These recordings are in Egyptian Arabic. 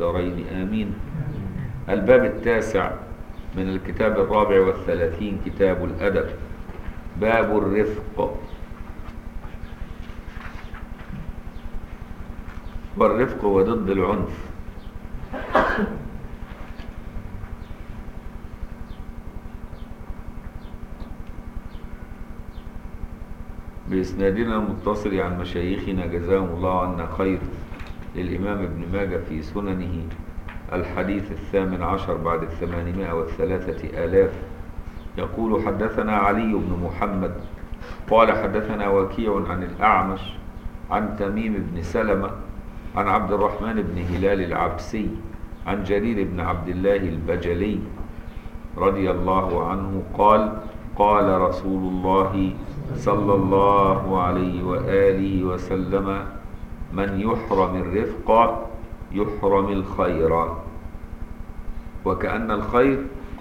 الدارين آمين الباب التاسع من الكتاب الرابع والثلاثين كتاب الأدب باب الرفق والرفق هو ضد العنف بإسنادنا المتصل عن مشايخنا جزاهم الله عنا خير للإمام ابن ماجه في سننه الحديث الثامن عشر بعد الثمانمائة والثلاثة آلاف يقول حدثنا علي بن محمد قال حدثنا وكيع عن الأعمش عن تميم بن سلمة عن عبد الرحمن بن هلال العبسي عن جرير بن عبد الله البجلي رضي الله عنه قال قال رسول الله صلى الله عليه وآله وسلم من يحرم الرفق يحرم الخير وكأن الخير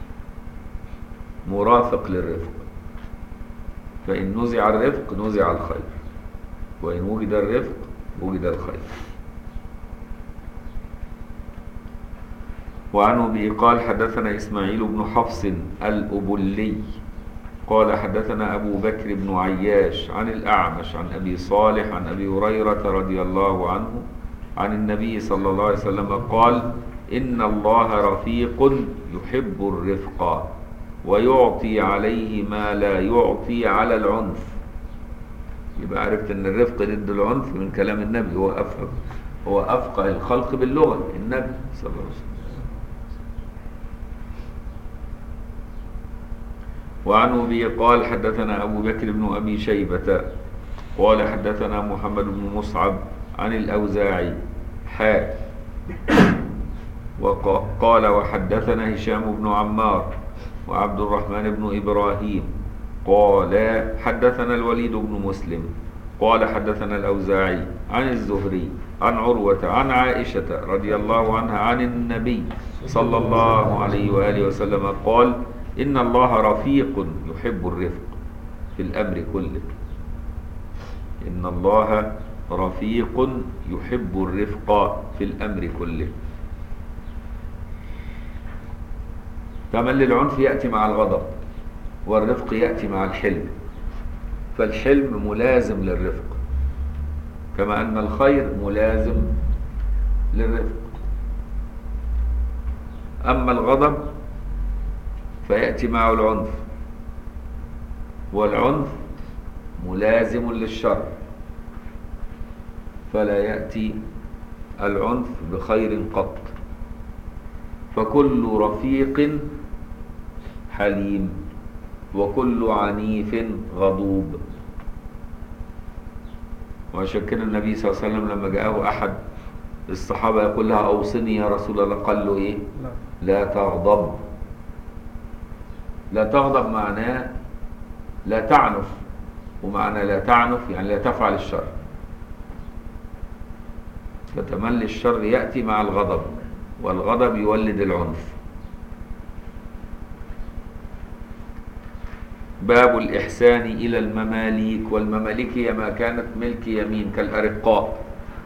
مرافق للرفق فإن نزع الرفق نزع الخير وإن وجد الرفق وجد الخير وعن أبي قال حدثنا إسماعيل بن حفص الأبلي قال حدثنا أبو بكر بن عياش عن الأعمش عن أبي صالح عن أبي هريرة رضي الله عنه عن النبي صلى الله عليه وسلم قال إن الله رفيق يحب الرفق ويعطي عليه ما لا يعطي على العنف يبقى عرفت ان الرفق ضد العنف من كلام النبي هو افقه هو افقه الخلق باللغه النبي صلى الله عليه وسلم وعن ابي قال حدثنا ابو بكر بن ابي شيبه قال حدثنا محمد بن مصعب عن الاوزاعي حاء وقال وحدثنا هشام بن عمار وعبد الرحمن بن ابراهيم قال حدثنا الوليد بن مسلم قال حدثنا الأوزاعي عن الزهري عن عروة عن عائشة رضي الله عنها عن النبي صلى الله عليه وآله وسلم قال إن الله رفيق يحب الرفق في الأمر كله إن الله رفيق يحب الرفق في الأمر كله فمن للعنف يأتي مع الغضب والرفق يأتي مع الحلم فالحلم ملازم للرفق كما أن الخير ملازم للرفق أما الغضب فيأتي معه العنف والعنف ملازم للشر فلا يأتي العنف بخير قط فكل رفيق حليم وكل عنيف غضوب وعشان كده النبي صلى الله عليه وسلم لما جاءه أحد الصحابة يقول لها أوصني يا رسول الله قال له إيه لا تغضب لا تغضب معناه لا تعنف ومعنى لا تعنف يعني لا تفعل الشر فتملي الشر يأتي مع الغضب والغضب يولد العنف باب الإحسان إلى المماليك والمماليك هي ما كانت ملك يمين كالأرقاء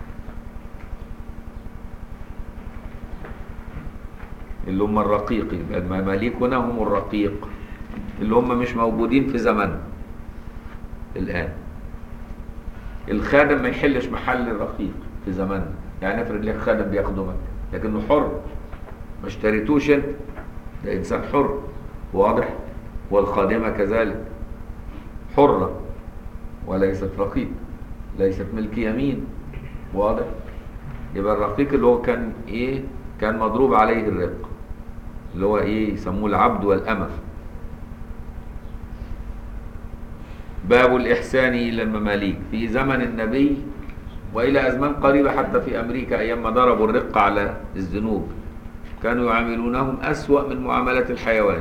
اللي هم الرقيق يبقى المماليك هنا هم الرقيق اللي هم مش موجودين في زمن الآن الخادم ما يحلش محل الرقيق في زمن يعني افرض لك خادم بيخدمك لكنه حر ما اشتريتوش انت ده انسان حر واضح والخادمة كذلك حرة وليست رقيق ليست ملك يمين واضح يبقى الرقيق اللي هو كان ايه كان مضروب عليه الرق اللي هو ايه يسموه العبد والأمة باب الإحسان إلى المماليك في زمن النبي وإلى أزمان قريبة حتى في أمريكا أيام ما ضربوا الرق على الذنوب كانوا يعاملونهم أسوأ من معاملة الحيوان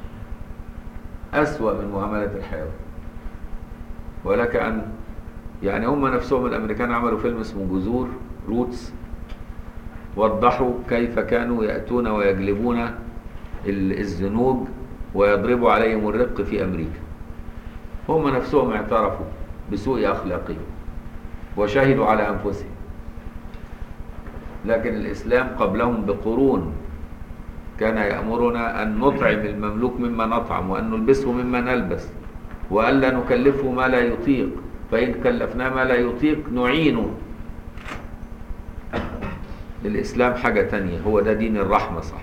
أسوأ من معاملة الحيوان ولك أن يعني هم نفسهم الأمريكان عملوا فيلم اسمه جذور روتس وضحوا كيف كانوا يأتون ويجلبون الزنوج ويضربوا عليهم الرق في أمريكا هم نفسهم اعترفوا بسوء أخلاقهم وشهدوا على أنفسهم لكن الإسلام قبلهم بقرون كان يأمرنا أن نطعم المملوك مما نطعم وأن نلبسه مما نلبس وألا نكلفه ما لا يطيق فإن كلفناه ما لا يطيق نعينه الإسلام حاجة تانية هو ده دين الرحمة صحيح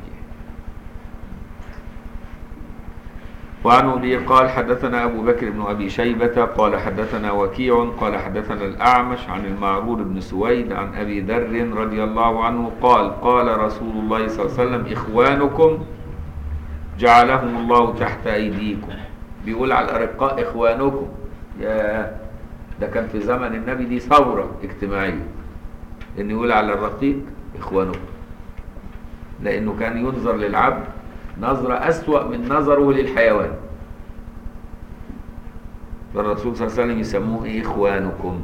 وعن أبي قال حدثنا أبو بكر بن أبي شيبة قال حدثنا وكيع قال حدثنا الأعمش عن المعرور بن سويد عن أبي ذر رضي الله عنه قال قال رسول الله صلى الله عليه وسلم إخوانكم جعلهم الله تحت أيديكم بيقول على الأرقاء إخوانكم يا ده كان في زمن النبي دي ثورة اجتماعية إن يقول على الرقيق إخوانكم لأنه كان ينظر للعبد نظرة أسوأ من نظره للحيوان فالرسول صلى الله عليه وسلم يسموه إيه إخوانكم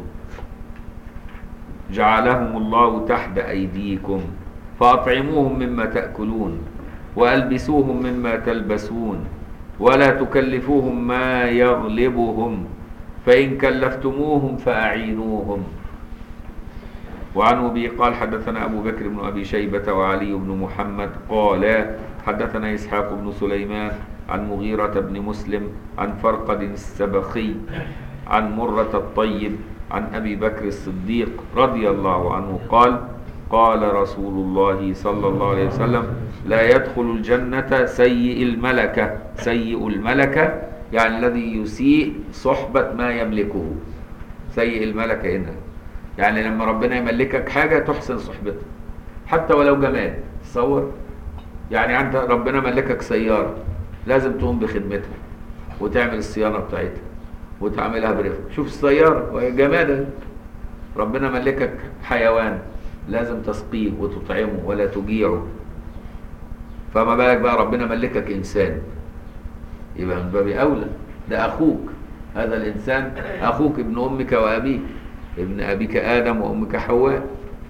جعلهم الله تحت أيديكم فأطعموهم مما تأكلون وألبسوهم مما تلبسون ولا تكلفوهم ما يغلبهم فإن كلفتموهم فأعينوهم وعن أبي قال حدثنا أبو بكر بن أبي شيبة وعلي بن محمد قال حدثنا إسحاق بن سليمان عن مغيرة بن مسلم عن فرقد السبخي عن مرة الطيب عن أبي بكر الصديق رضي الله عنه قال قال رسول الله صلى الله عليه وسلم لا يدخل الجنة سيء الملكة سيء الملكة يعني الذي يسيء صحبة ما يملكه سيء الملكة هنا يعني لما ربنا يملكك حاجة تحسن صحبتها حتى ولو جماد تصور يعني انت ربنا ملكك سيارة لازم تقوم بخدمتها وتعمل الصيانة بتاعتها وتعملها برفق شوف السيارة وهي جمادة ربنا ملكك حيوان لازم تسقيه وتطعمه ولا تجيعه فما بالك بقى ربنا ملكك انسان يبقى من باب اولى ده اخوك هذا الانسان اخوك ابن امك وابيك ابن ابيك ادم وامك حواء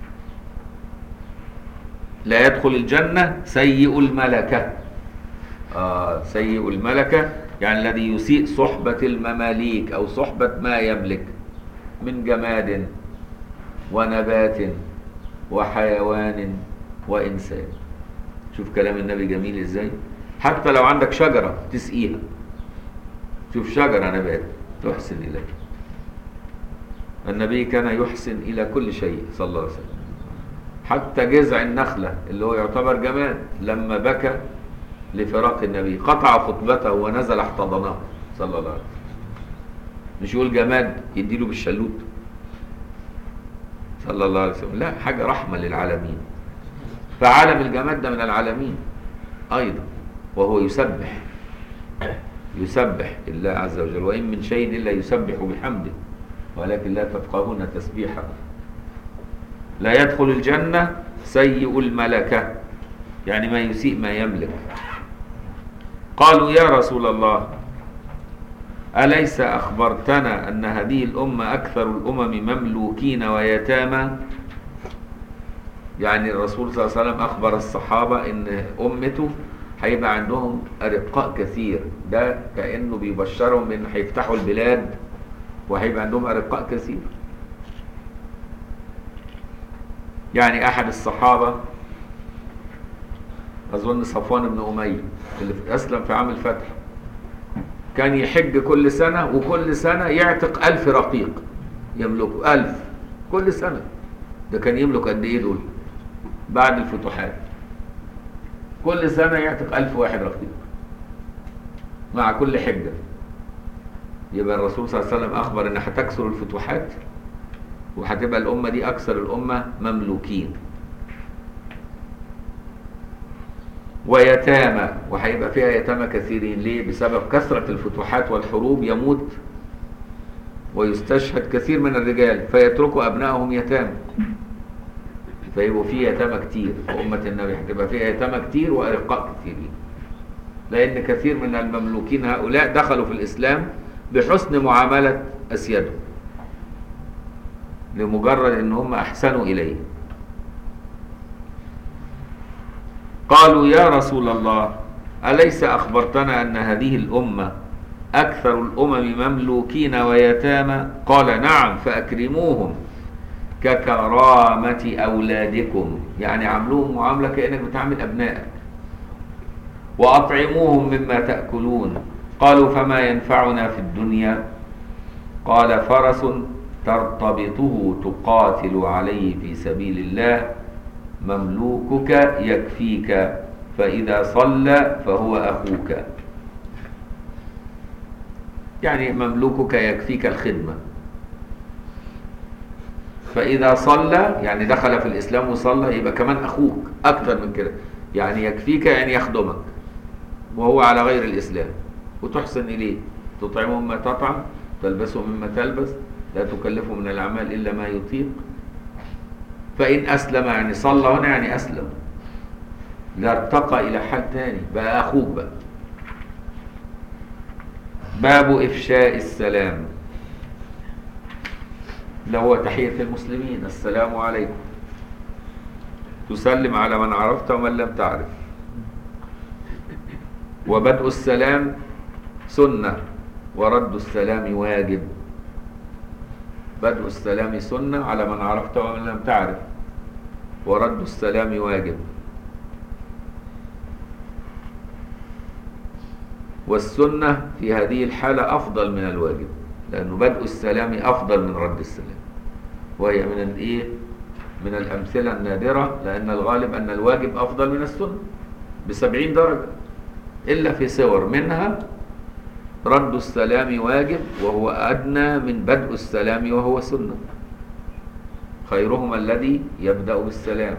لا يدخل الجنة سيء الملكة آه سيء الملكة يعني الذي يسيء صحبة المماليك أو صحبة ما يملك من جماد ونبات وحيوان وإنسان شوف كلام النبي جميل إزاي حتى لو عندك شجرة تسقيها شوف شجرة نبات تحسن إليه النبي كان يحسن إلى كل شيء صلى الله عليه وسلم حتى جذع النخلة اللي هو يعتبر جماد لما بكى لفراق النبي قطع خطبته ونزل احتضنه صلى الله عليه وسلم مش يقول جماد يديله بالشلوت صلى الله عليه وسلم لا حاجة رحمة للعالمين فعالم الجماد ده من العالمين أيضا وهو يسبح يسبح الله عز وجل وإن من شيء إلا يسبح بحمده ولكن لا تفقهون تسبيحه لا يدخل الجنة سيء الملكة يعني ما يسيء ما يملك قالوا يا رسول الله أليس أخبرتنا أن هذه الأمة أكثر الأمم مملوكين ويتامى يعني الرسول صلى الله عليه وسلم أخبر الصحابة أن أمته هيبقى عندهم أرقاء كثير ده كأنه بيبشرهم أن هيفتحوا البلاد وهيبقى عندهم أرقاء كثير يعني أحد الصحابة أظن صفوان بن أمية اللي أسلم في عام الفتح كان يحج كل سنة وكل سنة يعتق ألف رقيق يملكه ألف كل سنة ده كان يملك قد إيه دول بعد الفتوحات كل سنة يعتق ألف واحد رقيق مع كل حجة يبقى الرسول صلى الله عليه وسلم أخبر إن هتكسر الفتوحات وهتبقى الأمة دي أكثر الأمة مملوكين ويتامى وهيبقى فيها يتامى كثيرين ليه؟ بسبب كثرة الفتوحات والحروب يموت ويستشهد كثير من الرجال فيتركوا أبنائهم يتامى فيبقوا فيه يتامى كتير أمة النبي هتبقى فيها يتامى كتير وأرقاء كثيرين لأن كثير من المملوكين هؤلاء دخلوا في الإسلام بحسن معاملة أسيادهم لمجرد ان هم احسنوا اليه قالوا يا رسول الله اليس اخبرتنا ان هذه الامه اكثر الامم مملوكين ويتامى قال نعم فاكرموهم ككرامة أولادكم يعني عاملوهم معاملة كأنك بتعامل أبنائك وأطعموهم مما تأكلون قالوا فما ينفعنا في الدنيا قال فرس ترتبطه تقاتل عليه في سبيل الله مملوكك يكفيك فإذا صلى فهو أخوك يعني مملوكك يكفيك الخدمة فإذا صلى يعني دخل في الإسلام وصلى يبقى كمان أخوك أكتر من كده يعني يكفيك يعني يخدمك وهو على غير الإسلام وتحسن إليه تطعمه مما تطعم تلبسه مما تلبس لا تكلفه من الأعمال إلا ما يطيق فإن أسلم يعني صلى هنا يعني أسلم لا ارتقى إلى حد تاني بقى أخوك بقى باب إفشاء السلام اللي هو تحية المسلمين السلام عليكم تسلم على من عرفت ومن لم تعرف وبدء السلام سنة ورد السلام واجب بدء السلام سنة على من عرفت ومن لم تعرف ورد السلام واجب والسنة في هذه الحالة أفضل من الواجب لأنه بدء السلام أفضل من رد السلام وهي من الإيه؟ من الأمثلة النادرة لأن الغالب أن الواجب أفضل من السنة بسبعين درجة إلا في صور منها رد السلام واجب وهو أدنى من بدء السلام وهو سنة خيرهما الذي يبدأ بالسلام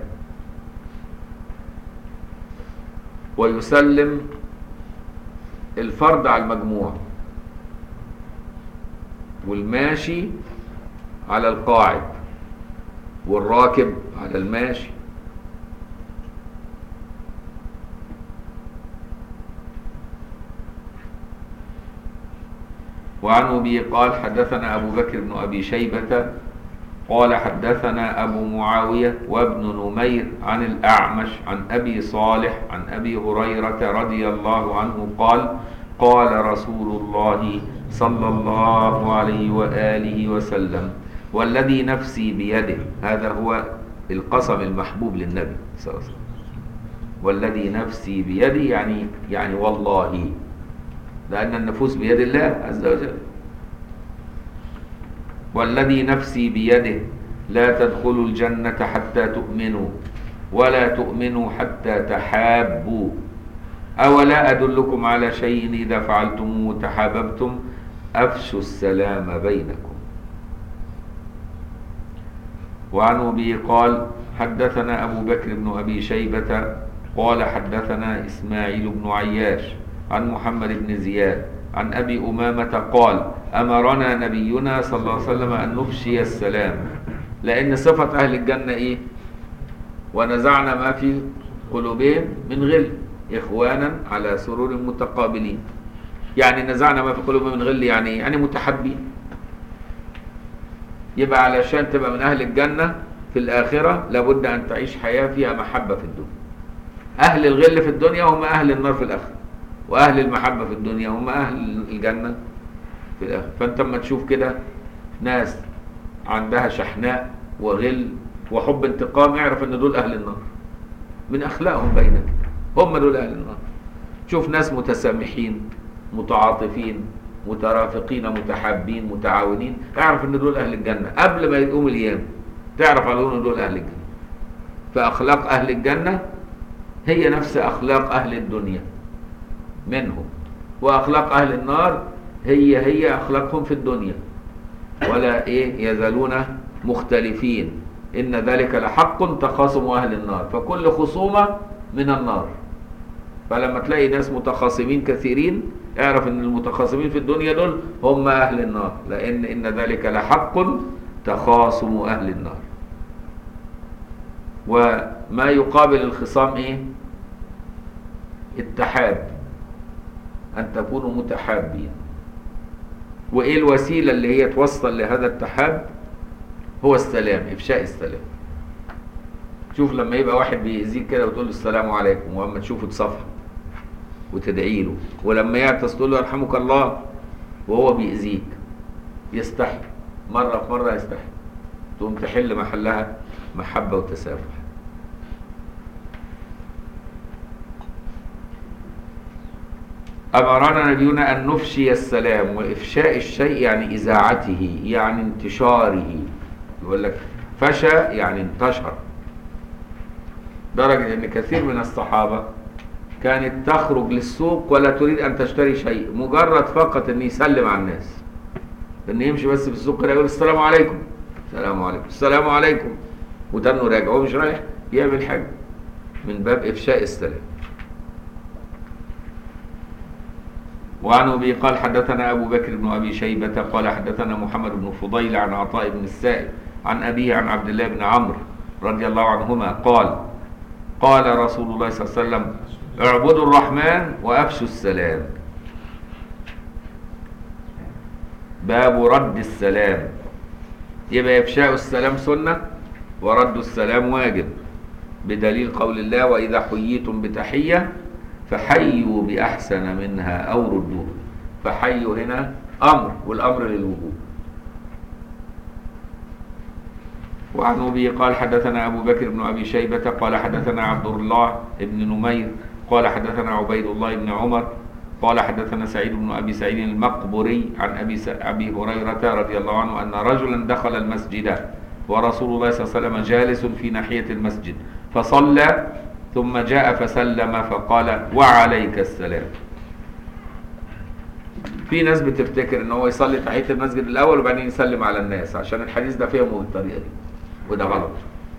ويسلم الفرد على المجموع والماشي على القاعد والراكب على الماشي وعن أبي قال حدثنا أبو بكر بن أبي شيبة قال حدثنا أبو معاوية وابن نمير عن الأعمش عن أبي صالح عن أبي هريرة رضي الله عنه قال قال رسول الله صلى الله عليه وآله وسلم والذي نفسي بيده هذا هو القسم المحبوب للنبي صلى الله عليه وسلم والذي نفسي بيده يعني يعني والله لأن النفوس بيد الله عز وجل والذي نفسي بيده لا تدخلوا الجنة حتى تؤمنوا ولا تؤمنوا حتى تحابوا أولا أدلكم على شيء إذا فعلتموه تحاببتم أفشوا السلام بينكم وعن أبي قال حدثنا أبو بكر بن أبي شيبة قال حدثنا إسماعيل بن عياش عن محمد بن زياد عن أبي أمامة قال أمرنا نبينا صلى الله عليه وسلم أن نفشي السلام لأن صفة أهل الجنة إيه ونزعنا ما في قلوبهم من غل إخوانا على سرور متقابلين يعني نزعنا ما في قلوبهم من غل يعني يعني متحبين يبقى علشان تبقى من أهل الجنة في الآخرة لابد أن تعيش حياة فيها محبة في الدنيا أهل الغل في الدنيا هم أهل النار في الآخرة وأهل المحبة في الدنيا هم أهل الجنة في الآخرة فأنت لما تشوف كده ناس عندها شحناء وغل وحب انتقام اعرف ان دول أهل النار من أخلاقهم بينك هم دول أهل النار شوف ناس متسامحين متعاطفين مترافقين متحابين متعاونين اعرف ان دول أهل الجنة قبل ما يقوم الأيام تعرف على ان دول أهل الجنة فأخلاق أهل الجنة هي نفس أخلاق أهل الدنيا منهم وأخلاق أهل النار هي هي أخلاقهم في الدنيا ولا إيه يزالون مختلفين إن ذلك لحق تخاصم أهل النار فكل خصومة من النار فلما تلاقي ناس متخاصمين كثيرين اعرف ان المتخاصمين في الدنيا دول هم أهل النار لأن إن ذلك لحق تخاصم أهل النار وما يقابل الخصام إيه التحاب أن تكونوا متحابين وإيه الوسيلة اللي هي توصل لهذا التحاب هو السلام إفشاء السلام شوف لما يبقى واحد بيأذيك كده وتقول له السلام عليكم وأما تشوفه تصفح وتدعي له ولما يعطس تقول له يرحمك الله وهو بيأذيك يستحي مرة في مرة يستحي تقوم تحل محلها محبة وتسامح أمرنا نبينا أن نفشي السلام وإفشاء الشيء يعني إذاعته يعني انتشاره يقول لك فشى يعني انتشر درجة أن كثير من الصحابة كانت تخرج للسوق ولا تريد أن تشتري شيء مجرد فقط أن يسلم على الناس أن يمشي بس في السوق كده يقول السلام عليكم السلام عليكم السلام عليكم وتنه راجع هو مش رايح يعمل حاجة من باب إفشاء السلام وعن ابي قال حدثنا ابو بكر بن ابي شيبه قال حدثنا محمد بن فضيل عن عطاء بن السائب عن ابيه عن عبد الله بن عمرو رضي الله عنهما قال قال رسول الله صلى الله عليه وسلم اعبدوا الرحمن وافشوا السلام باب رد السلام يبقى افشاء السلام سنه ورد السلام واجب بدليل قول الله واذا حييتم بتحيه فحيوا بأحسن منها أو ردوها فحيوا هنا أمر والأمر للوجوب وعن أبي قال حدثنا أبو بكر بن أبي شيبة قال حدثنا عبد الله بن نمير قال حدثنا عبيد الله بن عمر قال حدثنا سعيد بن أبي سعيد المقبري عن أبي, س... أبي هريرة رضي الله عنه أن رجلا دخل المسجد ورسول الله صلى الله عليه وسلم جالس في ناحية المسجد فصلى ثم جاء فسلم فقال وعليك السلام في ناس بتفتكر ان هو يصلي تحيه المسجد الاول وبعدين يسلم على الناس عشان الحديث ده فهمه بالطريقه دي وده غلط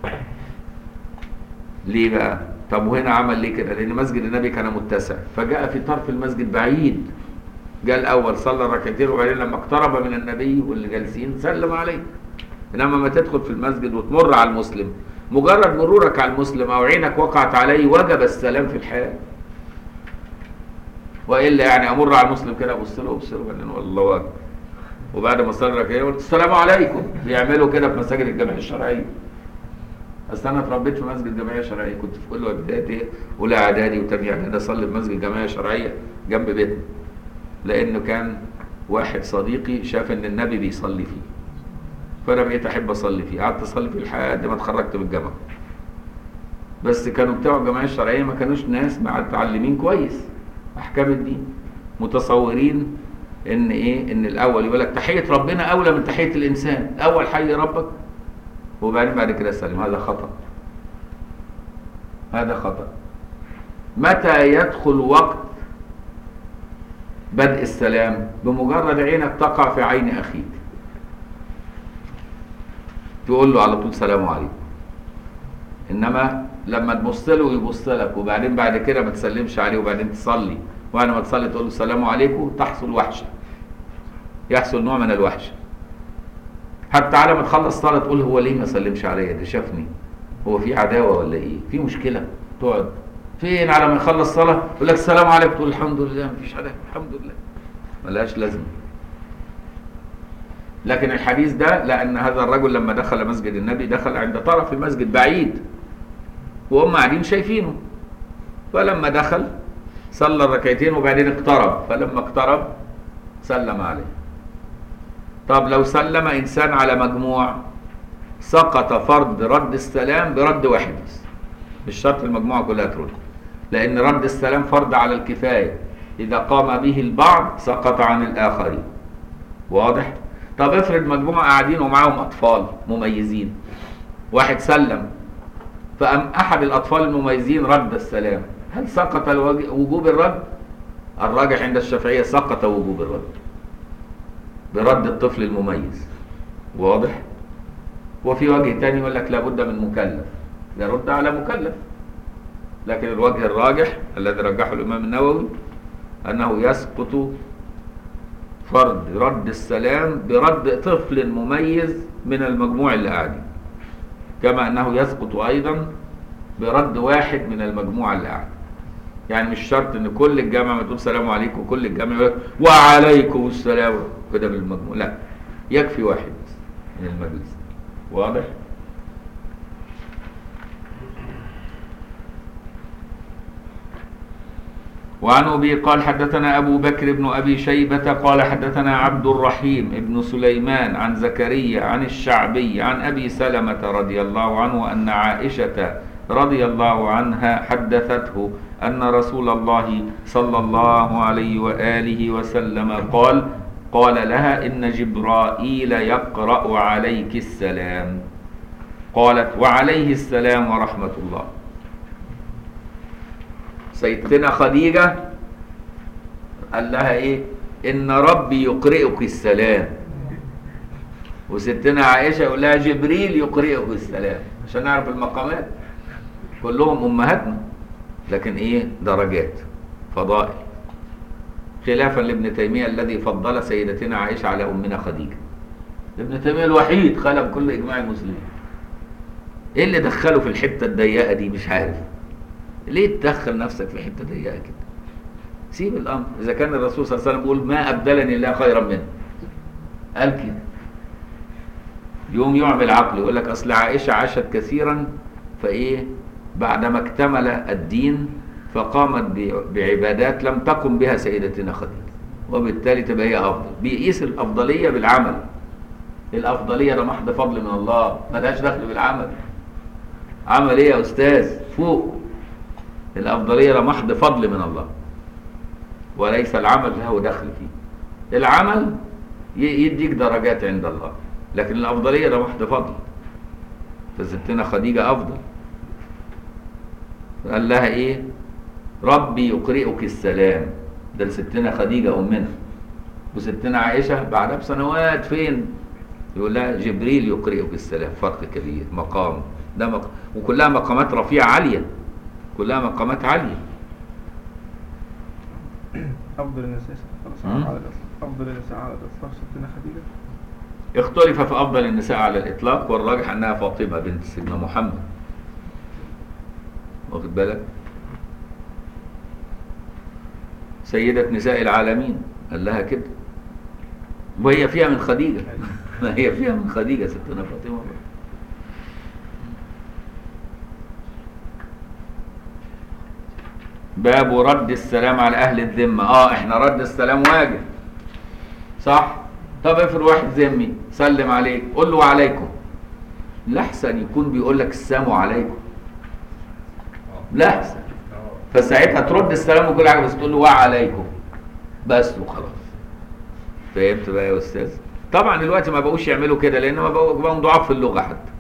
ليه بقى طب وهنا عمل ليه كده لان مسجد النبي كان متسع فجاء في طرف المسجد بعيد جاء الاول صلى ركعتين وبعدين لما اقترب من النبي واللي جالسين سلم عليه انما ما تدخل في المسجد وتمر على المسلم مجرد مرورك على المسلم او عينك وقعت عليه وجب السلام في الحال والا يعني امر على المسلم كده ابص له ابص له بعدين الله اكبر وبعد ما صلى ركعتين يقول السلام عليكم بيعملوا كده في مساجد الجمعيه الشرعيه اصل انا اتربيت في مسجد جمعيه شرعيه كنت في اولى ابتدائي اولى اعدادي وثانيه اعدادي اصلي في مسجد جمعيه شرعيه جنب بيتنا لانه كان واحد صديقي شاف ان النبي بيصلي فيه فانا بقيت احب اصلي فيه قعدت اصلي فيه لحد ما اتخرجت من الجامعه بس كانوا بتوع الجمعيه الشرعيه ما كانوش ناس متعلمين كويس احكام الدين متصورين ان ايه ان الاول يقول لك تحيه ربنا اولى من تحيه الانسان اول حي ربك وبعدين بعد كده سلم هذا خطا هذا خطا متى يدخل وقت بدء السلام بمجرد عينك تقع في عين اخيك تقول له على طول سلام عليكم انما لما تبص له ويبص لك وبعدين بعد كده ما تسلمش عليه وبعدين تصلي وبعد ما تصلي تقول له السلام عليكم تحصل وحشه يحصل نوع من الوحشه حتى على ما تخلص صلاه تقول هو ليه ما سلمش عليا ده شافني هو في عداوه ولا ايه في مشكله تقعد فين على ما يخلص صلاه يقول لك السلام عليكم تقول الحمد لله ما فيش عداوه الحمد لله ملهاش لازمه لكن الحديث ده لأن هذا الرجل لما دخل مسجد النبي دخل عند طرف المسجد بعيد وهم قاعدين شايفينه فلما دخل صلى الركعتين وبعدين اقترب فلما اقترب سلم عليه طب لو سلم إنسان على مجموع سقط فرض رد السلام برد واحد بس مش شرط المجموعة كلها ترد لأن رد السلام فرض على الكفاية إذا قام به البعض سقط عن الآخرين واضح؟ طب افرض مجموعة قاعدين ومعاهم أطفال مميزين واحد سلم فأم أحد الأطفال المميزين رد السلام هل سقط وجوب الرد؟ الراجح عند الشافعية سقط وجوب الرد برد الطفل المميز واضح؟ وفي وجه تاني يقول لك لابد من مكلف يرد على مكلف لكن الوجه الراجح الذي رجحه الإمام النووي أنه يسقط فرض رد السلام برد طفل مميز من المجموع اللي قاعدين كما انه يسقط ايضا برد واحد من المجموعه اللي قاعده يعني مش شرط ان كل الجامعه ما تقول سلام عليكم وكل الجامعه يقول وعليكم السلام كده بالمجموع لا يكفي واحد من المجلس واضح وعن أبي قال حدثنا أبو بكر بن أبي شيبة قال حدثنا عبد الرحيم بن سليمان عن زكريا عن الشعبي عن أبي سلمة رضي الله عنه أن عائشة رضي الله عنها حدثته أن رسول الله صلى الله عليه وآله وسلم قال قال لها إن جبرائيل يقرأ عليك السلام قالت وعليه السلام ورحمة الله سيدتنا خديجة قال لها ايه ان ربي يقرئك السلام وستنا عائشة يقول لها جبريل يقرئك السلام عشان نعرف المقامات كلهم امهاتنا لكن ايه درجات فضائل خلافا لابن تيمية الذي فضل سيدتنا عائشة على امنا خديجة ابن تيمية الوحيد خلف كل اجماع المسلمين ايه اللي دخله في الحتة الضيقة دي مش عارف ليه تدخل نفسك في حته ضيقه كده سيب الامر اذا كان الرسول صلى الله عليه وسلم بيقول ما ابدلني الله خيرا منه قال كده يوم يعمل عقل يقول لك اصل عائشه عاشت كثيرا فايه بعدما اكتمل الدين فقامت بعبادات لم تقم بها سيدتنا خديجه وبالتالي تبقى هي افضل بيقيس الافضليه بالعمل الافضليه ده محض فضل من الله ما لهاش دخل بالعمل عمل ايه يا استاذ فوق الأفضلية لمحض فضل من الله وليس العمل له دخل فيه العمل يديك درجات عند الله لكن الأفضلية لمحض فضل فستنا خديجة أفضل قال لها إيه ربي يقرئك السلام ده لستنا خديجة أمنا وستنا عائشة بعدها بسنوات فين يقول لها جبريل يقرئك السلام فرق كبير مقام ده مق... وكلها مقامات رفيعة عالية كلها مقامات عالية أفضل النساء مم. على الإطلاق أفضل النساء على الإطلاق ستنا خديجة اختلف في أفضل النساء على الإطلاق والراجح أنها فاطمة بنت سيدنا محمد واخد بالك سيدة نساء العالمين قال لها كده وهي فيها من خديجة ما هي فيها من خديجة ستنا فاطمة بقى. باب رد السلام على اهل الذمه اه احنا رد السلام واجب صح طب افرض واحد ذمي سلم عليك قول له وعليكم لحسن يكون بيقول لك السلام عليكم لحسن فساعتها ترد السلام وكل حاجه بس تقول له وعليكم بس وخلاص فهمت بقى يا استاذ طبعا دلوقتي ما بقوش يعملوا كده لان ما بقوا بقوا ضعاف في اللغه حتى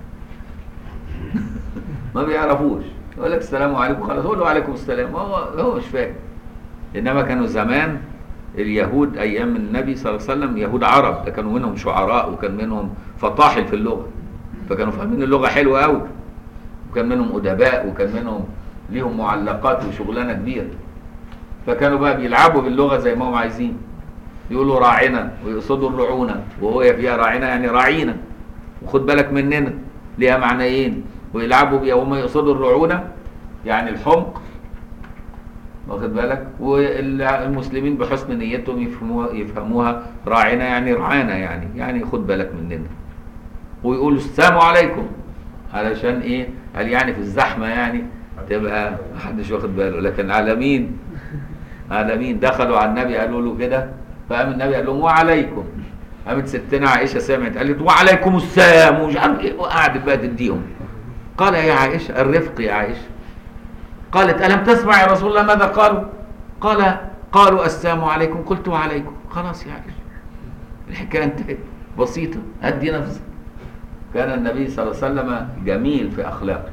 ما بيعرفوش يقول لك السلام عليكم خلاص قول له وعليكم السلام هو هو مش فاهم انما كانوا زمان اليهود ايام النبي صلى الله عليه وسلم يهود عرب ده كانوا منهم شعراء وكان منهم فطاحل في اللغه فكانوا فاهمين اللغه حلوه قوي وكان منهم ادباء وكان منهم ليهم معلقات وشغلانه كبيره فكانوا بقى بيلعبوا باللغه زي ما هم عايزين يقولوا راعنا ويقصدوا الرعونه وهو فيها راعنا يعني راعينا وخد بالك مننا ليها معنيين ويلعبوا بيها وهم يقصدوا الرعونه يعني الحمق واخد بالك والمسلمين بحسن نيتهم يفهموها يفهموها راعنا يعني رعانا يعني يعني خد بالك مننا ويقولوا السلام عليكم علشان ايه قال يعني في الزحمه يعني تبقى محدش واخد باله لكن على مين على مين دخلوا على النبي قالوا له كده فقام النبي قال لهم وعليكم قامت ستنا عائشه سمعت قالت وعليكم السلام ومش عارف ايه وقعدت بقى تديهم قال يا عائشه الرفق يا عائشه قالت ألم تسمع يا رسول الله ماذا قالوا قال قالوا السلام عليكم قلت وعليكم خلاص يا عائشة الحكاية انتهت بسيطة هدي نفسك كان النبي صلى الله عليه وسلم جميل في أخلاقه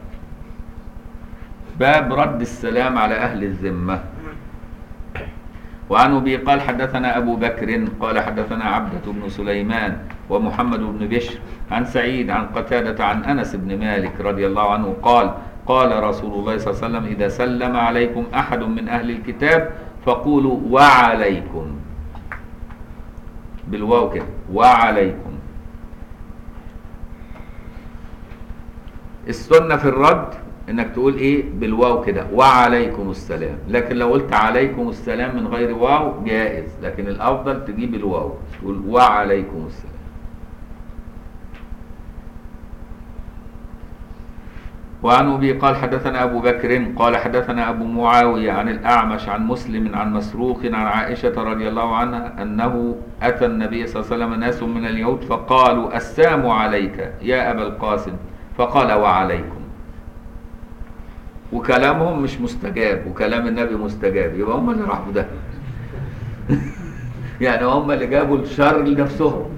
باب رد السلام على أهل الذمة وعن أبي قال حدثنا أبو بكر قال حدثنا عبدة بن سليمان ومحمد بن بشر عن سعيد عن قتادة عن أنس بن مالك رضي الله عنه قال قال رسول الله صلى الله عليه وسلم إذا سلم عليكم أحد من أهل الكتاب فقولوا وعليكم بالواو كده وعليكم السنة في الرد انك تقول ايه بالواو كده وعليكم السلام لكن لو قلت عليكم السلام من غير واو جائز لكن الافضل تجيب الواو تقول وعليكم السلام وعن أبي قال حدثنا أبو بكر قال حدثنا أبو معاوية عن الأعمش عن مسلم عن مسروق عن عائشة رضي الله عنها أنه أتى النبي صلى الله عليه وسلم ناس من اليهود فقالوا السام عليك يا أبا القاسم فقال وعليكم وكلامهم مش مستجاب وكلام النبي مستجاب يبقى هم اللي راحوا ده يعني هم اللي جابوا الشر لنفسهم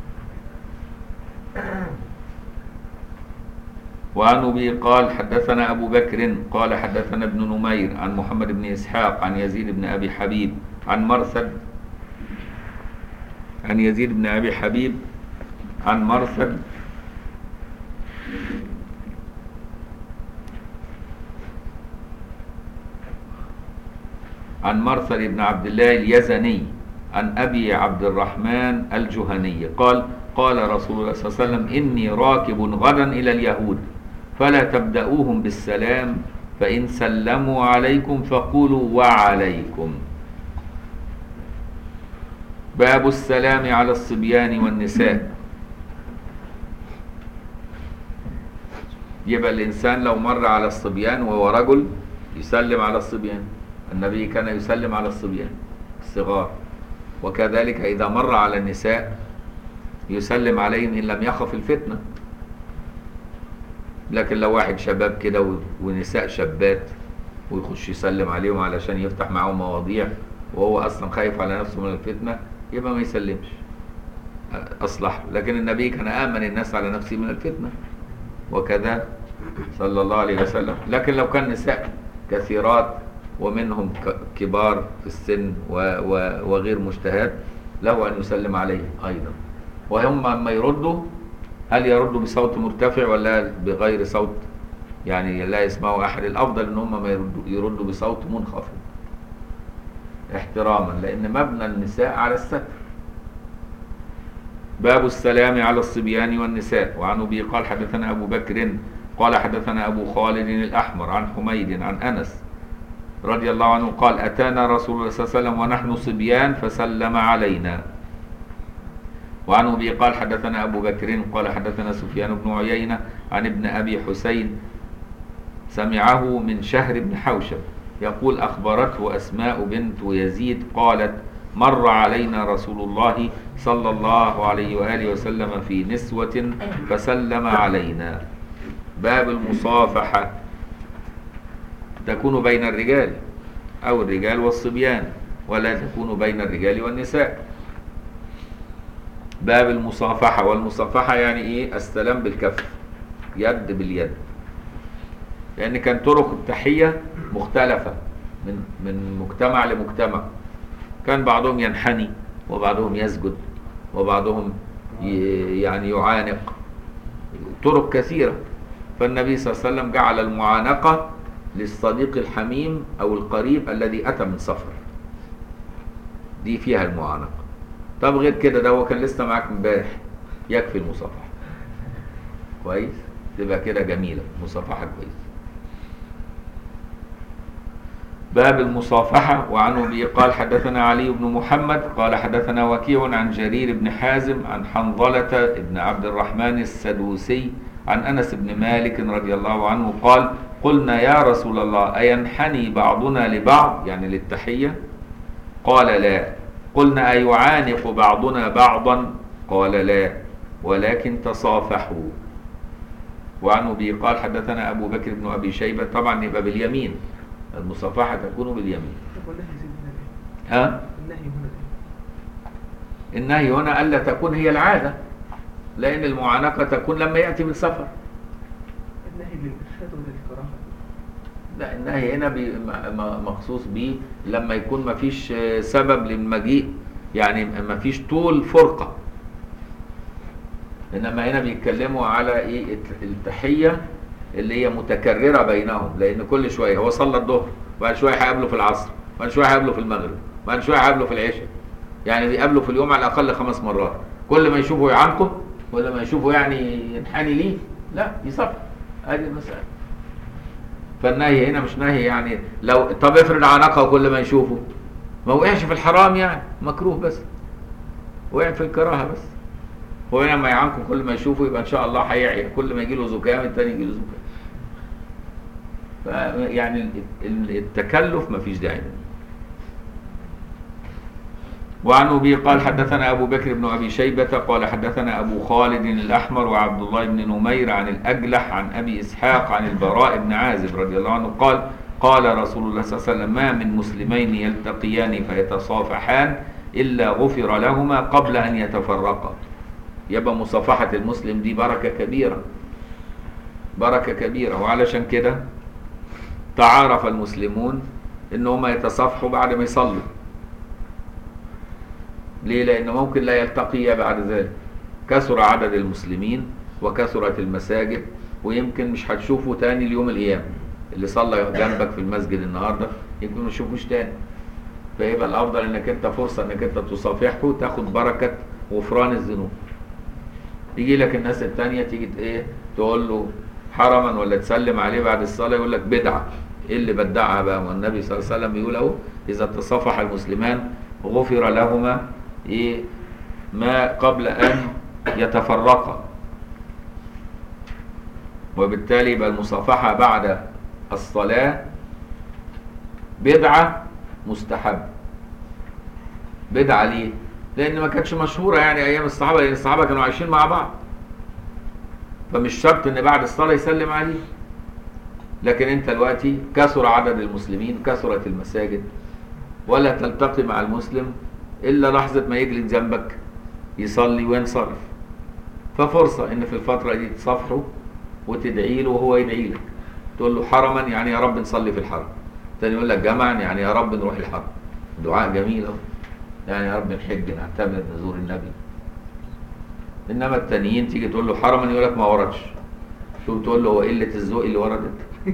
وعن أبي قال حدثنا أبو بكر قال حدثنا ابن نمير عن محمد بن إسحاق عن يزيد بن أبي حبيب عن مرثد عن يزيد بن أبي حبيب عن مرثد عن مرثد بن عبد الله اليزني عن أبي عبد الرحمن الجهني قال قال رسول الله صلى الله عليه وسلم إني راكب غدا إلى اليهود فلا تبدأوهم بالسلام فإن سلموا عليكم فقولوا وعليكم باب السلام على الصبيان والنساء يبقى الإنسان لو مر على الصبيان وهو رجل يسلم على الصبيان النبي كان يسلم على الصبيان الصغار وكذلك إذا مر على النساء يسلم عليهم إن لم يخف الفتنة لكن لو واحد شباب كده و- ونساء شابات ويخش يسلم عليهم علشان يفتح معاهم مواضيع وهو أصلا خايف على نفسه من الفتنة يبقى ما يسلمش أصلح لكن النبي كان آمن الناس على نفسه من الفتنة وكذا صلى الله عليه وسلم لكن لو كان نساء كثيرات ومنهم ك- كبار في السن و و وغير مجتهد له أن يسلم عليهم أيضا وهم لما يردوا هل يردوا بصوت مرتفع ولا بغير صوت يعني لا يسمعوا أحد الأفضل إن هم ما يردوا, يردوا بصوت منخفض احتراما لأن مبنى النساء على الستر باب السلام على الصبيان والنساء وعن ابي قال حدثنا ابو بكر قال حدثنا ابو خالد الاحمر عن حميد عن انس رضي الله عنه قال اتانا رسول الله صلى الله عليه وسلم ونحن صبيان فسلم علينا وعن ابي قال حدثنا ابو بكر قال حدثنا سفيان بن عيينه عن ابن ابي حسين سمعه من شهر بن حوشب يقول أخبرته أسماء بنت يزيد قالت مر علينا رسول الله صلى الله عليه وآله وسلم في نسوة فسلم علينا باب المصافحة تكون بين الرجال أو الرجال والصبيان ولا تكون بين الرجال والنساء باب المصافحة والمصافحة يعني إيه السلام بالكف يد باليد لان كان طرق التحيه مختلفه من من مجتمع لمجتمع كان بعضهم ينحني وبعضهم يسجد وبعضهم ي- يعني يعانق طرق كثيره فالنبي صلى الله عليه وسلم جعل المعانقه للصديق الحميم او القريب الذي اتى من سفر دي فيها المعانقه طب غير كده ده هو كان لسه معاك امبارح يكفي المصافحه كويس تبقى كده جميله مصافحه كويس باب المصافحة وعن أبي قال حدثنا علي بن محمد قال حدثنا وكيع عن جرير بن حازم عن حنظلة بن عبد الرحمن السدوسي عن أنس بن مالك رضي الله عنه قال قلنا يا رسول الله أينحني بعضنا لبعض يعني للتحية قال لا قلنا أيعانق بعضنا بعضا قال لا ولكن تصافحوا وعن أبي قال حدثنا أبو بكر بن أبي شيبة طبعا يبقى باليمين المصافحة تكون باليمين طب والنهي يا سيدنا ليه؟ ها النهي هنا ليه؟ النهي هنا ألا تكون هي العادة لأن المعانقة تكون لما يأتي من سفر النهي للإرشاد ولا للكراهة؟ لا النهي هنا بي م- م- مخصوص به لما يكون ما فيش سبب للمجيء يعني ما فيش طول فرقة انما هنا بيتكلموا على ايه الت- التحية اللي هي متكررة بينهم لان كل شوية هو صلى الظهر وبعد شوية هيقابله في العصر وبعد شوية هيقابله في المغرب وبعد شوية هيقابله في العشاء يعني بيقابله في اليوم على الاقل خمس مرات كل ما يشوفه يعانقه كل ما يشوفه يعني ينحني ليه لا يصفر ادي المسألة فالنهي هنا مش نهي يعني لو طب افرض عنقه كل ما يشوفه ما وقعش في الحرام يعني مكروه بس وقع في الكراهه بس هو هنا لما يعانقه كل ما يشوفه يبقى ان شاء الله هيعيا كل ما يجي له زكام التاني يجي له زكام ف- يعني ال- ال- التكلف ما فيش داعي منه. وعن ابي قال حدثنا ابو بكر بن ابي شيبه قال حدثنا ابو خالد الاحمر وعبد الله بن نمير عن الاجلح عن ابي اسحاق عن البراء بن عازب رضي الله عنه قال قال رسول الله صلى الله عليه وسلم ما من مسلمين يلتقيان فيتصافحان الا غفر لهما قبل ان يتفرقا يبقى مصافحه المسلم دي بركه كبيره بركه كبيره وعلشان كده تعارف المسلمون ان هم يتصافحوا بعد ما يصلوا ليه لانه ممكن لا يلتقي بعد ذلك كثر عدد المسلمين وكثرت المساجد ويمكن مش هتشوفه تاني اليوم القيامة اللي صلى جنبك في المسجد النهارده يمكن ما تشوفوش تاني فيبقى الافضل انك انت فرصه انك انت تصافحه تاخد بركه غفران الذنوب يجي لك الناس التانية تيجي ت- ايه تقول له حرما ولا تسلم عليه بعد الصلاه يقول لك بدعه ايه اللي بدعها بقى والنبي صلى الله عليه وسلم بيقول اهو اذا تصافح المسلمان غفر لهما ايه ما قبل ان يتفرقا وبالتالي يبقى المصافحه بعد الصلاه بدعه مستحب بدعه ليه؟ لان ما كانتش مشهوره يعني ايام الصحابه لان الصحابه كانوا عايشين مع بعض فمش شرط ان بعد الصلاه يسلم عليه لكن انت دلوقتي كثر عدد المسلمين كثرت المساجد ولا تلتقي مع المسلم الا لحظه ما يجلس جنبك يصلي وينصرف ففرصه ان في الفتره دي تصافحه وتدعي له وهو يدعي لك تقول له حرما يعني يا رب نصلي في الحرم تاني يقول لك جمعا يعني يا رب نروح الحرم دعاء جميل اهو يعني يا رب نحج نعتمر نزور النبي انما التانيين تيجي تقول له حرما يقول لك ما وردش تقوم تقول له هو قله الذوق اللي وردت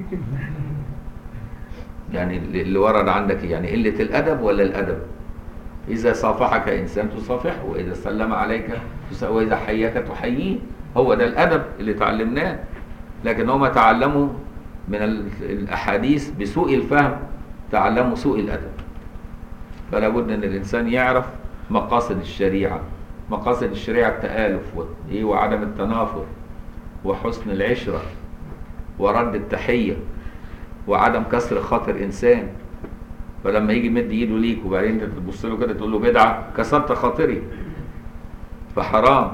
يعني اللي اللي ورد عندك إيه؟ يعني قله الادب ولا الادب اذا صافحك انسان تصافحه واذا سلم عليك تس- واذا حياك تحييه هو ده الادب اللي تعلمناه لكن هم تعلموا من ال- الاحاديث بسوء الفهم تعلموا سوء الادب فلا بد ان الانسان يعرف مقاصد الشريعه مقاصد الشريعه التالف و- إيه وعدم التنافر وحسن العشره ورد التحيه وعدم كسر خاطر انسان فلما يجي يمد ايده ليك وبعدين انت تبص له كده تقول له بدعه كسرت خاطري فحرام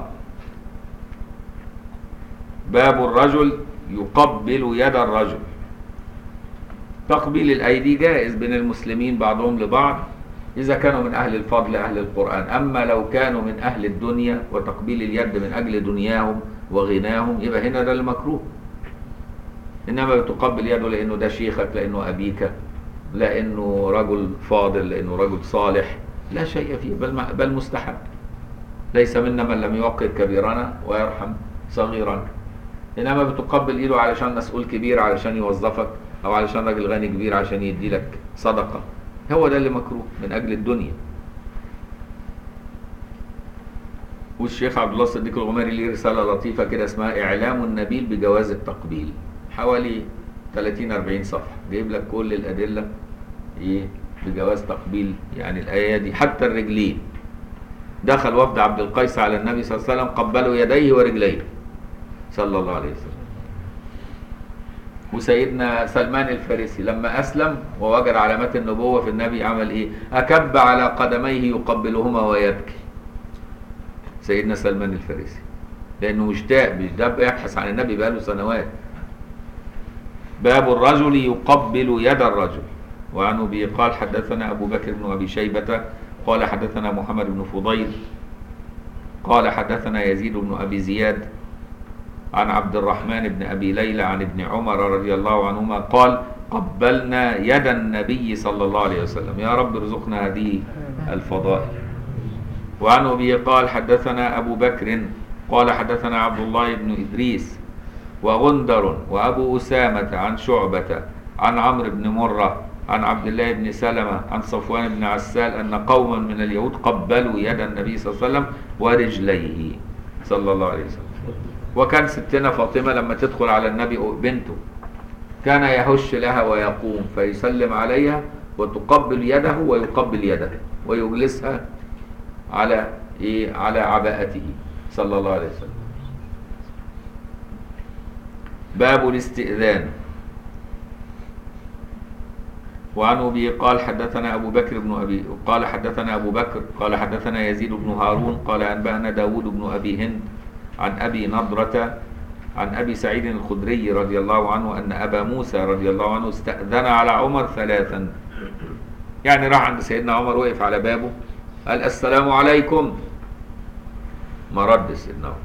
باب الرجل يقبل يد الرجل تقبيل الايدي جائز بين المسلمين بعضهم لبعض اذا كانوا من اهل الفضل اهل القران اما لو كانوا من اهل الدنيا وتقبيل اليد من اجل دنياهم وغناهم يبقى هنا ده المكروه انما بتقبل يده لانه ده شيخك لانه ابيك لانه رجل فاضل لانه رجل صالح لا شيء فيه بل بل مستحب ليس منا من لم يوقر كبيرنا ويرحم صغيرنا انما بتقبل ايده علشان مسؤول كبير علشان يوظفك او علشان راجل غني كبير عشان يدي لك صدقه هو ده اللي مكروه من اجل الدنيا والشيخ عبد الله الصديق الغماري ليه رساله لطيفه كده اسمها اعلام النبيل بجواز التقبيل حوالي 30 40 صفحه جايب لك كل الادله ايه بجواز تقبيل يعني الايه دي حتى الرجلين دخل وفد عبد القيس على النبي صلى الله عليه وسلم قبلوا يديه ورجليه صلى الله عليه وسلم وسيدنا سلمان الفارسي لما اسلم ووجد علامات النبوه في النبي عمل ايه اكب على قدميه يقبلهما ويبكي سيدنا سلمان الفارسي لانه مشتاق ده يبحث عن النبي بقاله سنوات باب الرجل يقبل يد الرجل وعن ابي قال حدثنا ابو بكر بن ابي شيبه قال حدثنا محمد بن فضيل قال حدثنا يزيد بن ابي زياد عن عبد الرحمن بن ابي ليلى عن ابن عمر رضي الله عنهما قال قبلنا يد النبي صلى الله عليه وسلم يا رب ارزقنا هذه الفضائل وعن ابي قال حدثنا ابو بكر قال حدثنا عبد الله بن ادريس وغندر وابو اسامه عن شعبه عن عمرو بن مره عن عبد الله بن سلمه عن صفوان بن عسال ان قوما من اليهود قبلوا يد النبي صلى الله عليه وسلم ورجليه صلى الله عليه وسلم وكان ستنا فاطمه لما تدخل على النبي بنته كان يهش لها ويقوم فيسلم عليها وتقبل يده ويقبل يده ويجلسها على ايه على عباءته صلى الله عليه وسلم باب الاستئذان وعن أبي قال حدثنا أبو بكر بن أبي قال حدثنا أبو بكر قال حدثنا يزيد بن هارون قال أنبأنا داود بن أبي هند عن أبي نضرة عن أبي سعيد الخدري رضي الله عنه أن أبا موسى رضي الله عنه استأذن على عمر ثلاثا يعني راح عند سيدنا عمر وقف على بابه قال السلام عليكم ما رد سيدنا عمر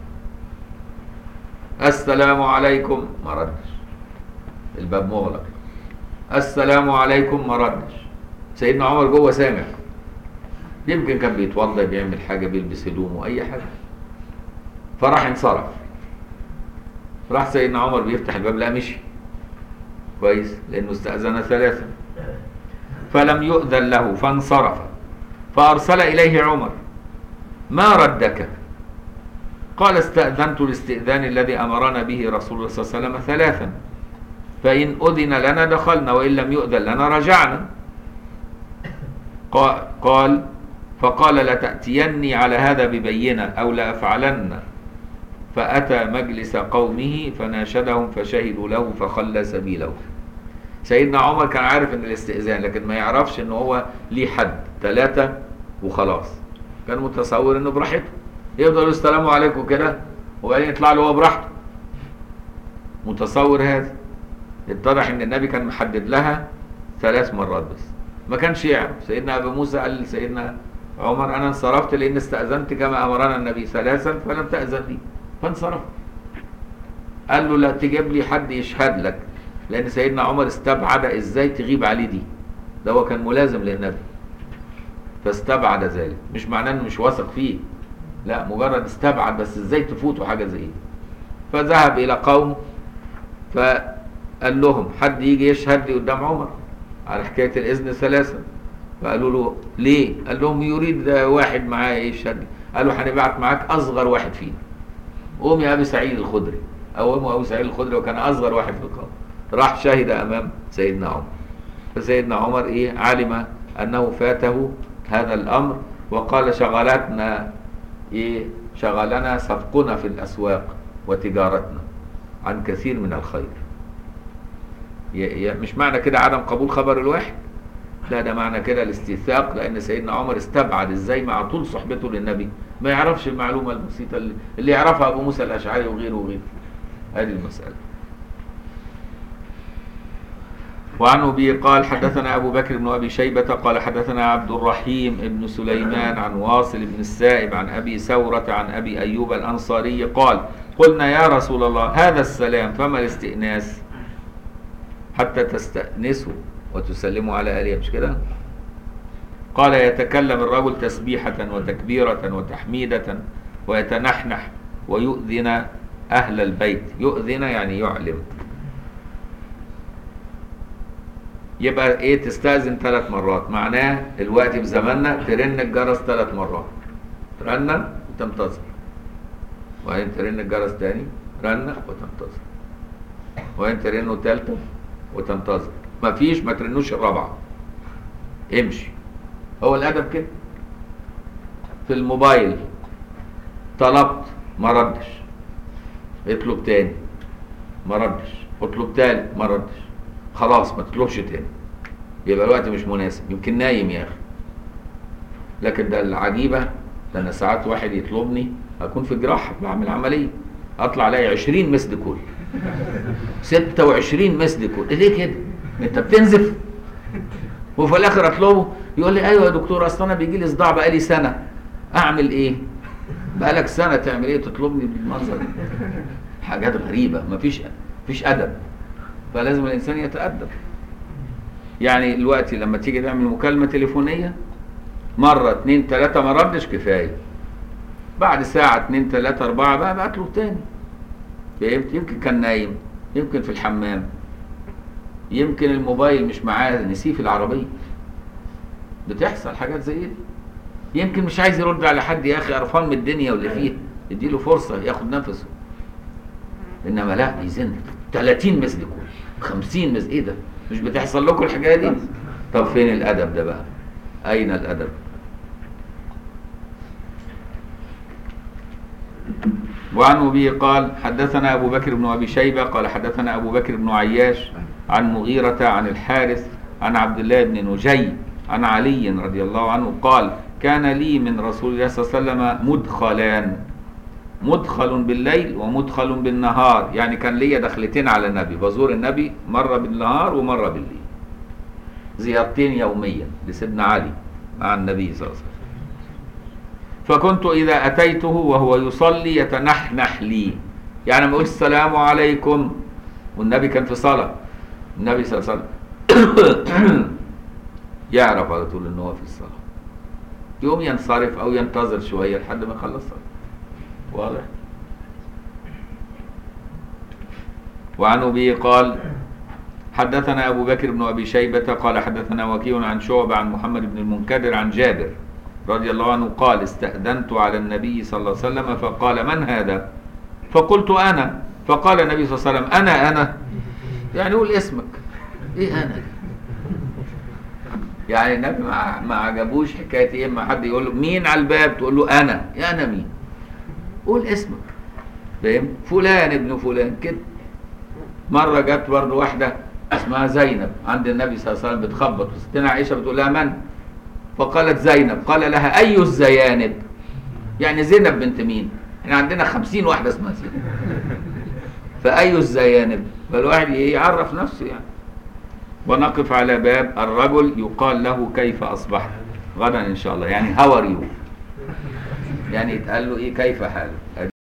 السلام عليكم ما ردش الباب مغلق السلام عليكم ما ردش سيدنا عمر جوه سامع يمكن كان بيتوضى بيعمل حاجه بيلبس هدومه اي حاجه فراح انصرف راح سيدنا عمر بيفتح الباب لا مشي كويس لانه استاذن ثلاثه فلم يؤذن له فانصرف فارسل اليه عمر ما ردك قال استأذنت الاستئذان الذي أمرنا به رسول الله صلى الله عليه وسلم ثلاثا فإن أذن لنا دخلنا وإن لم يؤذن لنا رجعنا قا- قال فقال لتأتيني على هذا ببينة أو لأفعلن فأتى مجلس قومه فناشدهم فشهدوا له فخلى سبيله سيدنا عمر كان عارف ان الاستئذان لكن ما يعرفش ان هو ليه حد ثلاثة وخلاص كان متصور انه براحته يفضل السلام عليكم كده وبعدين يطلع له هو براحته متصور هذا اتضح ان النبي كان محدد لها ثلاث مرات بس ما كانش يعرف سيدنا ابو موسى قال لسيدنا عمر انا انصرفت لان استاذنت كما امرنا النبي ثلاثا فلم تاذن لي فانصرف قال له لا تجيب لي حد يشهد لك لان سيدنا عمر استبعد ازاي تغيب عليه دي ده هو كان ملازم للنبي فاستبعد ذلك مش معناه انه مش واثق فيه لا مجرد استبعد بس ازاي تفوتوا حاجه زي دي فذهب الى قوم فقال لهم حد يجي يشهد لي قدام عمر على حكايه الاذن ثلاثه فقالوا له ليه؟ قال لهم يريد واحد معايا يشهد لي قالوا هنبعت معاك اصغر واحد فينا قوم يا ابي سعيد الخدري قوموا ابو سعيد الخدري وكان اصغر واحد في القوم راح شهد امام سيدنا عمر فسيدنا عمر ايه علم انه فاته هذا الامر وقال شغلتنا ايه شغلنا سبقنا في الاسواق وتجارتنا عن كثير من الخير ي- ي- مش معنى كده عدم قبول خبر الواحد لا ده معنى كده الاستيثاق لان سيدنا عمر استبعد ازاي مع طول صحبته للنبي ما يعرفش المعلومه البسيطه اللي, اللي يعرفها ابو موسى الاشعري وغيره وغيره هذه المساله وعن أبي قال حدثنا أبو بكر بن أبي شيبة قال حدثنا عبد الرحيم بن سليمان عن واصل بن السائب عن أبي ثورة عن أبي أيوب الأنصاري قال قلنا يا رسول الله هذا السلام فما الاستئناس حتى تستأنسوا وتسلموا على آله مش كده قال يتكلم الرجل تسبيحة وتكبيرة وتحميدة ويتنحنح ويؤذن أهل البيت يؤذن يعني يعلم يبقى ايه تستأذن ثلاث مرات معناه الوقت في زماننا ترن الجرس ثلاث مرات رنة وتنتظر وبعدين ترن الجرس تاني رنة وتنتظر وبعدين ترنه تالتة وتنتظر مفيش ما ترنوش الرابعة امشي هو الأدب كده في الموبايل طلبت ما ردش اطلب تاني ما ردش اطلب تالت ما ردش خلاص ما تطلبش تاني يبقى الوقت مش مناسب يمكن نايم يا اخي لكن ده العجيبه ده انا ساعات واحد يطلبني اكون في جراحه بعمل عمليه اطلع الاقي 20 مسد كول 26 مسد كول ليه كده؟ انت بتنزف وفي الاخر اطلبه يقول لي ايوه يا دكتور اصل انا بيجي لي صداع بقالي سنه اعمل ايه؟ بقالك سنه تعمل ايه تطلبني بالمنظر ده؟ حاجات غريبه مفيش مفيش ادب فلازم الانسان يتادب يعني دلوقتي لما تيجي تعمل مكالمه تليفونيه مره اتنين تلاته ما ردش كفايه بعد ساعه اتنين تلاته اربعه بقى ابعت له تاني فهمت يمكن كان نايم يمكن في الحمام يمكن الموبايل مش معاه نسيه في العربيه بتحصل حاجات زي دي يمكن مش عايز يرد على حد يا اخي قرفان من الدنيا واللي فيها اديله فرصه ياخد نفسه انما لا يزن 30 مسد كل 50 مسد ايه ده مش بتحصل لكم الحكايه دي طب فين الادب ده بقى اين الادب وعن أبي قال حدثنا أبو بكر بن أبي شيبة قال حدثنا أبو بكر بن عياش عن مغيرة عن الحارث عن عبد الله بن نجي عن علي رضي الله عنه قال كان لي من رسول الله صلى الله عليه وسلم مدخلان مدخل بالليل ومدخل بالنهار يعني كان ليا دخلتين على النبي بزور النبي مرة بالنهار ومرة بالليل زيارتين يوميا لسيدنا علي مع النبي صلى الله عليه وسلم فكنت إذا أتيته وهو يصلي يتنحنح لي يعني ما أقول السلام عليكم والنبي كان في صلاة النبي صلى الله عليه وسلم يعرف على طول ان هو في الصلاة يقوم ينصرف او ينتظر شوية لحد ما يخلص صلاة واضح وعن أبي قال حدثنا أبو بكر بن أبي شيبة قال حدثنا وكيع عن شعبة عن محمد بن المنكدر عن جابر رضي الله عنه قال استأذنت على النبي صلى الله عليه وسلم فقال من هذا فقلت أنا فقال النبي صلى الله عليه وسلم أنا أنا يعني قول اسمك إيه أنا دي؟ يعني النبي ما ما عجبوش حكايه ايه اما حد يقول له مين على الباب تقول له انا يا انا مين قول اسمك فاهم فلان ابن فلان كده مره جت برضه واحده اسمها زينب عند النبي صلى الله عليه وسلم بتخبط وستنا عائشه بتقول لها من فقالت زينب قال لها اي الزيانب يعني زينب بنت مين احنا عندنا خمسين واحده اسمها زينب فاي الزيانب فالواحد يعرف نفسه يعني ونقف على باب الرجل يقال له كيف اصبحت غدا ان شاء الله يعني هاو ار يو يعني يتقال له ايه كيف حالك